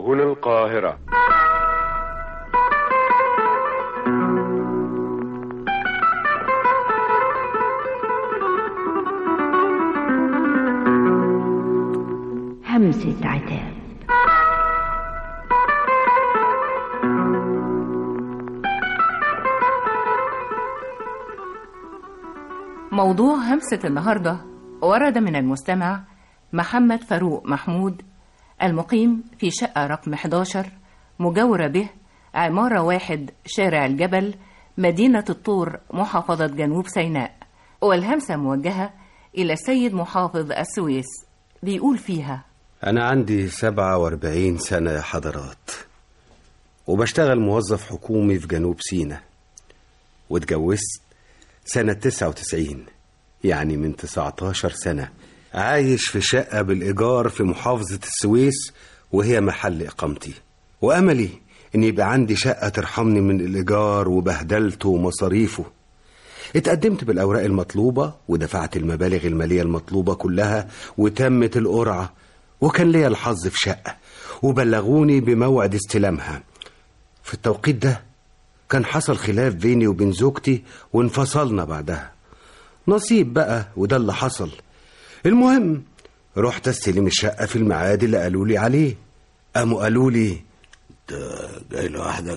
هنا القاهرة همسة عتاب موضوع همسة النهاردة ورد من المستمع محمد فاروق محمود المقيم في شقة رقم 11 مجاورة به عمارة واحد شارع الجبل مدينة الطور محافظة جنوب سيناء والهمسة موجهة إلى السيد محافظ السويس بيقول فيها أنا عندي سبعة واربعين سنة يا حضرات وبشتغل موظف حكومي في جنوب سيناء واتجوزت سنة تسعة وتسعين يعني من تسعتاشر سنة عايش في شقة بالإيجار في محافظة السويس وهي محل إقامتي وأملي إن يبقى عندي شقة ترحمني من الإيجار وبهدلته ومصاريفه اتقدمت بالأوراق المطلوبة ودفعت المبالغ المالية المطلوبة كلها وتمت القرعة وكان ليا الحظ في شقة وبلغوني بموعد استلامها في التوقيت ده كان حصل خلاف بيني وبين زوجتي وانفصلنا بعدها نصيب بقى وده اللي حصل المهم رحت استلم الشقة في الميعاد اللي قالوا لي عليه قاموا قالوا لي انت جاي لوحدك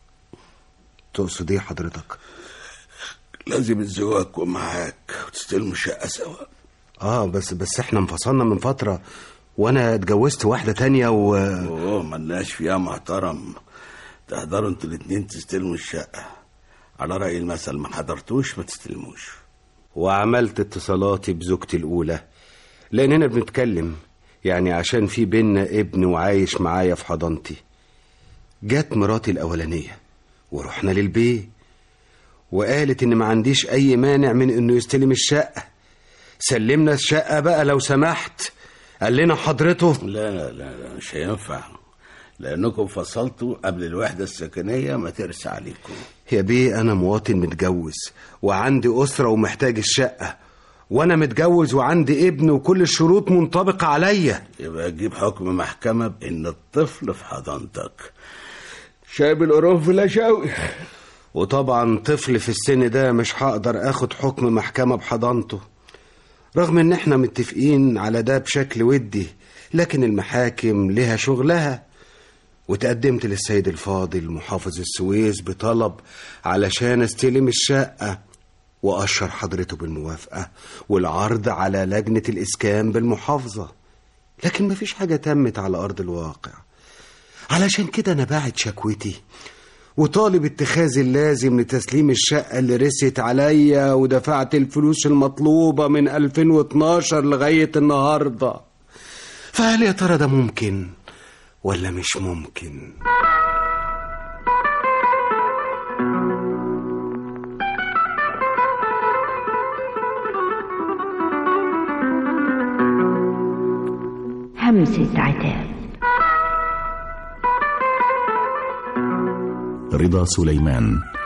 تقصد ايه حضرتك لازم الزواج يكون معاك وتستلموا الشقة سوا اه بس بس احنا انفصلنا من فترة وانا اتجوزت واحدة تانية و اوه ملناش فيها محترم تقدروا انتوا الاتنين تستلموا الشقة على رأي المثل ما حضرتوش ما تستلموش وعملت اتصالاتي بزوجتي الأولى لأننا بنتكلم يعني عشان في بينا ابن وعايش معايا في حضانتي جت مراتي الأولانية ورحنا للبيت وقالت إن ما عنديش أي مانع من إنه يستلم الشقة سلمنا الشقة بقى لو سمحت قال لنا حضرته لا لا لا, لا مش هينفع لأنكم فصلتوا قبل الوحدة السكنية ما ترسى عليكم يا بيه أنا مواطن متجوز وعندي أسرة ومحتاج الشقة وأنا متجوز وعندي ابن وكل الشروط منطبقة عليا يبقى تجيب حكم محكمة بإن الطفل في حضانتك شايب القرنفل لا شوي وطبعا طفل في السن ده مش هقدر اخد حكم محكمة بحضانته رغم ان احنا متفقين على ده بشكل ودي لكن المحاكم لها شغلها وتقدمت للسيد الفاضل محافظ السويس بطلب علشان استلم الشقة وأشر حضرته بالموافقة والعرض على لجنة الإسكان بالمحافظة لكن مفيش حاجة تمت على أرض الواقع علشان كده أنا باعت شكوتي وطالب اتخاذ اللازم لتسليم الشقة اللي رست عليا ودفعت الفلوس المطلوبة من 2012 لغاية النهاردة فهل يا ترى ده ممكن ولا مش ممكن همسة عتاب رضا سليمان